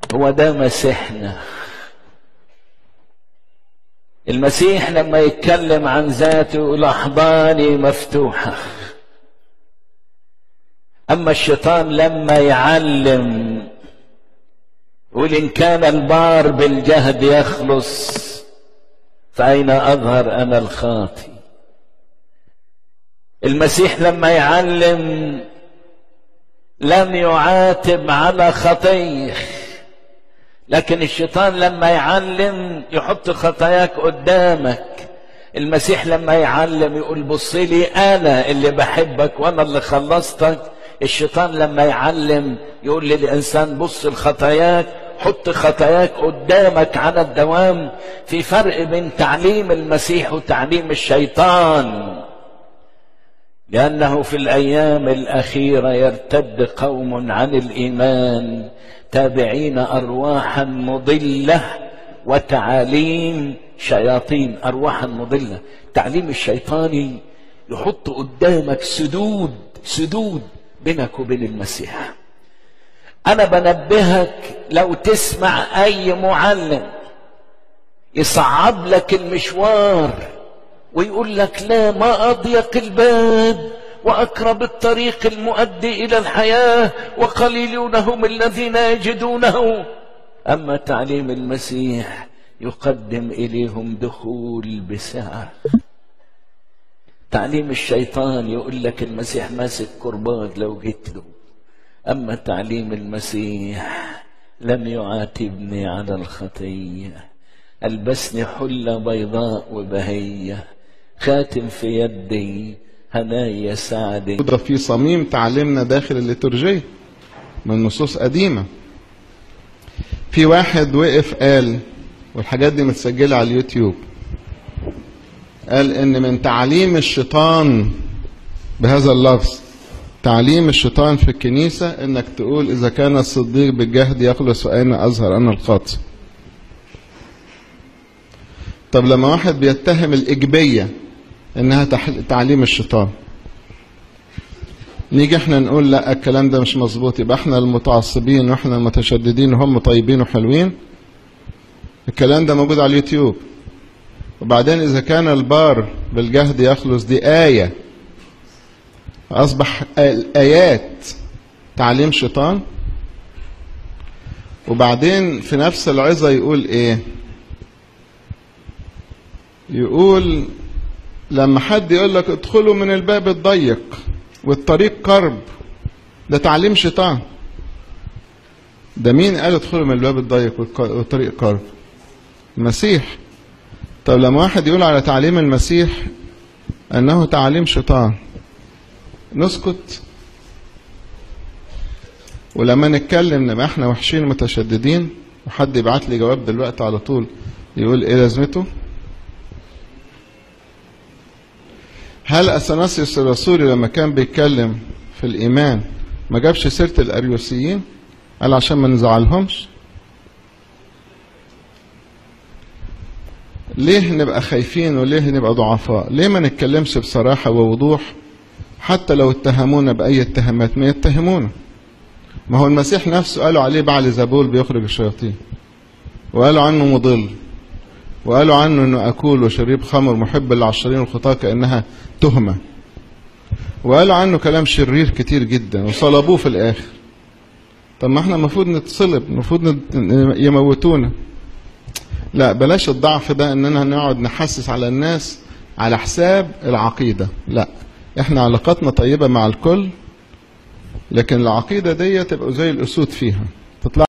هو ده مسيحنا المسيح لما يتكلم عن ذاته يقول احضاني مفتوحه اما الشيطان لما يعلم يقول ان كان البار بالجهد يخلص فاين اظهر انا الخاطي المسيح لما يعلم لم يعاتب على خطيه لكن الشيطان لما يعلم يحط خطاياك قدامك المسيح لما يعلم يقول بص لي انا اللي بحبك وانا اللي خلصتك الشيطان لما يعلم يقول للانسان بص لخطاياك حط خطاياك قدامك على الدوام في فرق بين تعليم المسيح وتعليم الشيطان لانه في الايام الاخيره يرتد قوم عن الايمان تابعين ارواحا مضله وتعاليم شياطين ارواحا مضله تعليم الشيطاني يحط قدامك سدود سدود بينك وبين المسيح انا بنبهك لو تسمع اي معلم يصعب لك المشوار ويقول لك لا ما اضيق الباب واقرب الطريق المؤدي الى الحياه وقليلون هم الذين يجدونه اما تعليم المسيح يقدم اليهم دخول بسعه تعليم الشيطان يقول لك المسيح ماسك كرباج لو جيت له اما تعليم المسيح لم يعاتبني على الخطيه البسني حله بيضاء وبهيه خاتم في يدي هنايا سعد ده في صميم تعليمنا داخل الليتورجية من نصوص قديمة في واحد وقف قال والحاجات دي متسجلة على اليوتيوب قال ان من تعليم الشيطان بهذا اللفظ تعليم الشيطان في الكنيسة انك تقول اذا كان الصديق بالجهد يخلص فاين اظهر انا الخاطئ طب لما واحد بيتهم الايجابية انها تعليم الشيطان نيجي احنا نقول لا الكلام ده مش مظبوط يبقى احنا المتعصبين واحنا المتشددين وهم طيبين وحلوين الكلام ده موجود على اليوتيوب وبعدين اذا كان البار بالجهد يخلص دي آية اصبح الايات تعليم شيطان وبعدين في نفس العظة يقول ايه يقول لما حد يقول لك ادخلوا من الباب الضيق والطريق قرب ده تعليم شيطان ده مين قال ادخلوا من الباب الضيق والطريق قرب المسيح طب لما واحد يقول على تعليم المسيح انه تعليم شيطان نسكت ولما نتكلم نبقى احنا وحشين متشددين وحد يبعت لي جواب دلوقتي على طول يقول ايه لازمته هل اثناسيوس الرسولي لما كان بيتكلم في الايمان ما جابش سيره الاريوسيين قال عشان ما نزعلهمش ليه نبقى خايفين وليه نبقى ضعفاء ليه ما نتكلمش بصراحة ووضوح حتى لو اتهمونا بأي اتهامات ما يتهمونا ما هو المسيح نفسه قالوا عليه بعل زبول بيخرج الشياطين وقالوا عنه مضل وقالوا عنه انه اكول وشريب خمر محب للعشرين والخطاة كانها تهمه وقالوا عنه كلام شرير كتير جدا وصلبوه في الاخر طب ما احنا المفروض نتصلب المفروض يموتونا لا بلاش الضعف ده اننا نقعد نحسس على الناس على حساب العقيدة لا احنا علاقاتنا طيبة مع الكل لكن العقيدة دي تبقوا زي الاسود فيها تطلع